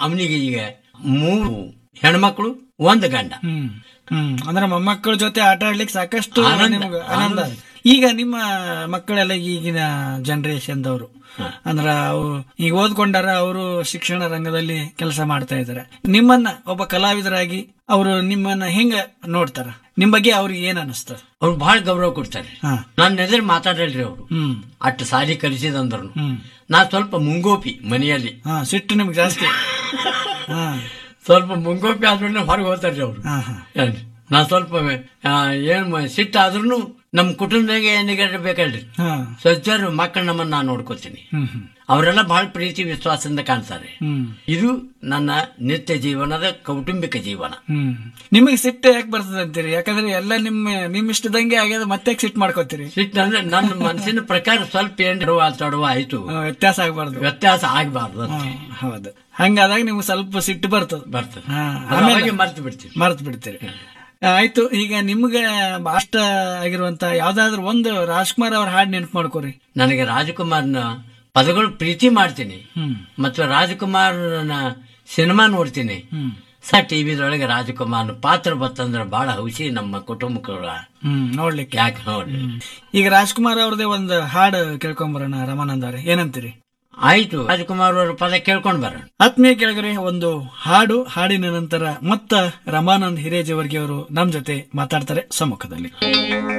ಅವನಿಗೆ ಈಗ ಮೂರು ಹೆಣ್ಮಕ್ಳು ಒಂದು ಗಂಡ ಹ್ಮ್ ಹ್ಮ್ ಅಂದ್ರೆ ಮೊಮ್ಮಕ್ಕಳ ಜೊತೆ ಆಟ ಆಡ್ಲಿಕ್ಕೆ ಸಾಕಷ್ಟು ಆನಂದ, ನಿಮ್ಗೆ ಆನಂದ ಈಗ ನಿಮ್ಮ ಮಕ್ಕಳೆಲ್ಲ ಈಗಿನ ಜನರೇಷನ್ದವರು ಅಂದ್ರ ಅವು ಈಗ ಓದ್ಕೊಂಡಾರ ಅವರು ಶಿಕ್ಷಣ ರಂಗದಲ್ಲಿ ಕೆಲಸ ಮಾಡ್ತಾ ಇದಾರೆ ನಿಮ್ಮನ್ನ ಒಬ್ಬ ಕಲಾವಿದರಾಗಿ ಅವರು ನಿಮ್ಮನ್ನ ಹೆಂಗ ನೋಡ್ತಾರ ನಿಮ್ ಬಗ್ಗೆ ಅವ್ರಿಗೆ ಏನ್ ಅನಿಸ್ತದ ಅವ್ರು ಬಹಳ ಗೌರವ ಕೊಡ್ತಾರೆ ಹಾ ನನ್ನ ಎದುರು ಮಾತಾಡಲ್ರಿ ಅವರು ಹ್ಮ್ ಅಟ್ಟು ಸಾಲಿ ಕಲಿಸಿದಂದ್ರು ಹ್ಮ್ ನಾ ಸ್ವಲ್ಪ ಮುಂಗೋಪಿ ಮನೆಯಲ್ಲಿ ಹಾ ಸಿಟ್ಟು ನಿಮ್ಗೆ ಜಾಸ್ತಿ ಹಾ ಸ್ವಲ್ಪ ಮುಂಗೋಪಿ ಆದ್ಮೇಲೆ ಹೊರಗೆ ಹೋಗ್ತಾರ್ರಿ ಅವರು ಹಾ ಹಾ ನಾ ಸ್ವಲ್ಪ ಆ, ಏನ್ ಮ- ಸಿಟ್ಟಾದ್ರೂ ನಮ್ ಕುಟುಂಬದಾಗೆ ಏನಿಗೆ ಬೇಕಲ್ರಿ ಹಾ ಸ್ವಚ್ಛರು ಮಕ್ಕಳು ನಮ್ಮನ್ನ ನಾ ನೋಡ್ಕೋತೀನಿ ಹ್ಮ್ ಹ್ಮ್ ಅವರೆಲ್ಲ ಬಹಳ ಪ್ರೀತಿ ವಿಶ್ವಾಸದಿಂದ ಕಾಣ್ತಾರೆ ಹ್ಮ್ ಇದು ನನ್ನ ನಿತ್ಯ ಜೀವನದ ಕೌಟುಂಬಿಕ ಜೀವನ ಹ್ಮ್ ನಿಮಗೆ ಸಿಟ್ಟು ಯಾಕೆ ಬರ್ತದೆ ಅಂತೀರಿ ಯಾಕಂದ್ರೆ ಎಲ್ಲ ನಿಮ್ಮ ನಿಮ್ ಇಷ್ಟದಂಗೆ ಆಗ್ಯದ ಮತ್ತೆ ಸಿಟ್ಟು ಮಾಡ್ಕೋತೀರಿ ಸಿಟ್ಟು ಅಂದ್ರೆ ನನ್ನ ಮನಸ್ಸಿನ ಪ್ರಕಾರ ಸ್ವಲ್ಪ ಏನ್ ತಡುವ ಆಯ್ತು ಆ, ವ್ಯತ್ಯಾಸ ಆಗ್ಬಾರ್ದು ವ್ಯತ್ಯಾಸ ಆಗ್ಬಾರ್ದು ಅಂತ ಹಾ, ಹೌದು ಹಂಗಾದಾಗ ನಿಮ್ಗೆ ಸ್ವಲ್ಪ ಸಿಟ್ಟು ಬರ್ತದ ಬರ್ತದೆ ಹಾ, ಅದು ಆಮೇಲೆ- ಅವಾಗೆ ಮರ್ತು ಬಿಡ್ತೀವಿ ಮರ್ತ್ ಬಿಡ್ತೀರಿ ಆ, ಆಯ್ತು ಈಗ ನಿಮ್ಗೆ ಅಷ್ಟ ಆಗಿರುವಂತ ಯಾವ್ದಾದ್ರು ಒಂದು ರಾಜ್ಕುಮಾರ್ ಅವ್ರ ಹಾಡ್ ನೆನ್ಪು ಮಾಡ್ಕೋರಿ ನನಗೆ ರಾಜಕುಮಾರ್ನ ಪದಗಳು ಪ್ರೀತಿ ಮಾಡ್ತೀನಿ ಹ್ಮ್ ಮತ್ತು ರಾಜಕುಮಾರ್ನ ಸಿನಿಮಾ ನೋಡ್ತೀನಿ ಹ್ಮ್ ಸ ಟಿವಿದೊಳಗೆ ರಾಜಕುಮಾರ್ನ ಪಾತ್ರ ಬತ್ತಂದ್ರೆ ಬಹಳ ಹೌಸಿ ನಮ್ಮ ಕುಟುಂಬಕ್ಕಳ ಹ್ಮ್ ನೋಡ್ಲಿಕ್ಕೆ ಯಾಕೆ ನೋಡ್ರಿ ಈಗ ರಾಜ್ಕುಮಾರ್ ಅವ್ರದೇ ಒಂದು ಹಾಡು ಕೇಳ್ಕೊಂಬರೋಣ ರಮಾನಂದ ಅವ್ರೆ ಏನಂತೀರಿ ಆಯ್ತು ರಾಜಕುಮಾರ್ ಅವರ ಪದ ಕೇಳ್ಕೊಂಡ್ ಬರೋಣ ಆತ್ಮೀಯ ಕೆಳಗರೆ ಒಂದು ಹಾಡು ಹಾಡಿನ ನಂತರ ಮತ್ತ ರಮಾನಂದ್ ಹಿರೇಜವರ್ಗಿ ಅವರು ನಮ್ ಜೊತೆ ಮಾತಾಡ್ತಾರೆ ಸಮ್ಮುಖದಲ್ಲಿ